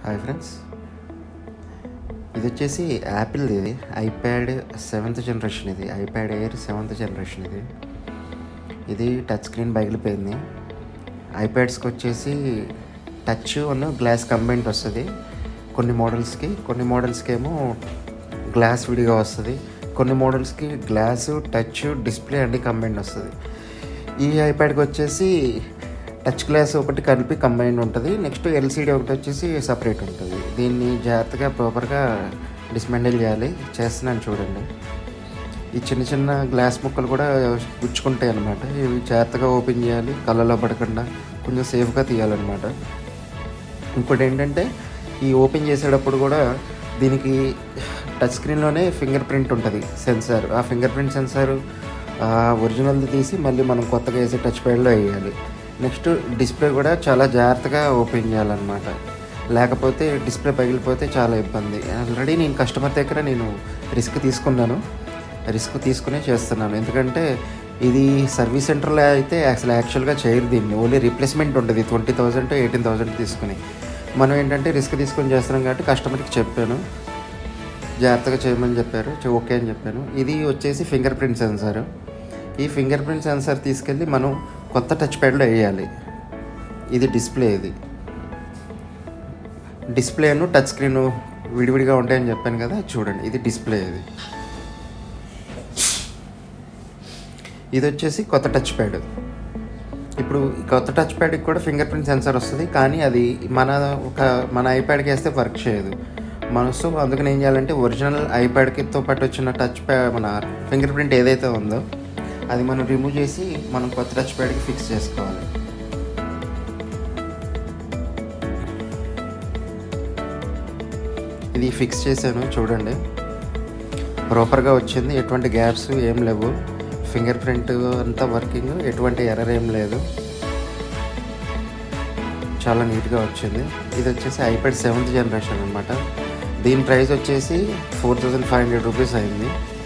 hi friends ఇది వచ్చేసి Apple ఇది ఐప్యాడ్ సెవెంత్ జనరేషన్ ఇది ఐప్యాడ్ ఎయిర్ సెవెంత్ జనరేషన్ ఇది ఇది టచ్ స్క్రీన్ పగిలిపోయింది ఐప్యాడ్స్కి వచ్చేసి టచ్ ఉన్న గ్లాస్ కంబైంట్ వస్తుంది కొన్ని మోడల్స్కి కొన్ని మోడల్స్కి ఏమో గ్లాస్ విడిగా వస్తుంది కొన్ని మోడల్స్కి గ్లాసు టచ్ డిస్ప్లే అన్ని కంబైండ్ వస్తుంది ఈ ఐప్యాడ్కి వచ్చేసి టచ్ గ్లాస్ ఒకటి కలిపి కంబైండ్ ఉంటుంది నెక్స్ట్ ఎల్సీడీ ఒకటి వచ్చేసి సపరేట్ ఉంటుంది దీన్ని జాగ్రత్తగా ప్రాపర్గా డిస్మెండిల్ చేయాలి చేస్తున్నాను చూడండి ఈ చిన్న చిన్న గ్లాస్ ముక్కలు కూడా గుచ్చుకుంటాయి అన్నమాట ఇవి జాగ్రత్తగా ఓపెన్ చేయాలి కళ్ళలో పడకుండా కొంచెం సేఫ్గా తీయాలన్నమాట ఇంకోటి ఏంటంటే ఈ ఓపెన్ చేసేటప్పుడు కూడా దీనికి టచ్ స్క్రీన్లోనే ఫింగర్ ప్రింట్ ఉంటుంది సెన్సార్ ఆ ఫింగర్ ప్రింట్ సెన్సార్ ఒరిజినల్ది తీసి మళ్ళీ మనం కొత్తగా వేసే టచ్ ప్యాడ్లో వేయాలి నెక్స్ట్ డిస్ప్లే కూడా చాలా జాగ్రత్తగా ఓపెన్ చేయాలన్నమాట లేకపోతే డిస్ప్లే పగిలిపోతే చాలా ఇబ్బంది ఆల్రెడీ నేను కస్టమర్ దగ్గర నేను రిస్క్ తీసుకున్నాను రిస్క్ తీసుకునే చేస్తున్నాను ఎందుకంటే ఇది సర్వీస్ సెంటర్లో అయితే అసలు యాక్చువల్గా చేయరు దీన్ని ఓన్లీ రీప్లేస్మెంట్ ఉంటుంది ట్వంటీ థౌజండ్ ఎయిటీన్ థౌజండ్ తీసుకుని మనం ఏంటంటే రిస్క్ తీసుకొని చేస్తున్నాం కాబట్టి కస్టమర్కి చెప్పాను జాగ్రత్తగా చేయమని చెప్పారు చే- ఓకే అని చెప్పాను ఇది వచ్చేసి ఫింగర్ ప్రింట్ సెన్సార్ ఈ ఫింగర్ ప్రింట్ సెన్సార్ తీసుకెళ్ళి మనం కొత్త టచ్ ప్యాడ్లో వేయాలి ఇది డిస్ప్లే ఇది డిస్ప్లేను టచ్ స్క్రీన్ విడివిడిగా ఉంటాయని చెప్పాను కదా చూడండి ఇది డిస్ప్లే ఇది ఇది వచ్చేసి కొత్త టచ్ ప్యాడ్ ఇప్పుడు ఈ కొత్త టచ్ ప్యాడ్కి కూడా ఫింగర్ ప్రింట్ సెన్సార్ వస్తుంది కానీ అది మన ఒక మన ఐప్యాడ్కి వేస్తే వర్క్ చేయదు మన సో అందుకని ఏం చేయాలంటే ఒరిజినల్ ఐప్యాడ్కితో పాటు వచ్చిన టచ్ ప్యా మన ఫింగర్ ప్రింట్ ఏదైతే ఉందో అది మనం రిమూవ్ చేసి మనం కొత్త టచ్ ప్యాడ్కి ఫిక్స్ చేసుకోవాలి ఇది ఫిక్స్ చేశాను చూడండి ప్రాపర్గా వచ్చింది ఎటువంటి గ్యాప్స్ ఏం లేవు ఫింగర్ ప్రింట్ అంతా వర్కింగ్ ఎటువంటి ఎర్రర్ ఏం లేదు చాలా నీట్గా వచ్చింది ఇది వచ్చేసి ఐప్యాడ్ సెవెంత్ జనరేషన్ అనమాట దీని ప్రైస్ వచ్చేసి four thousand five hundred rupees అయింది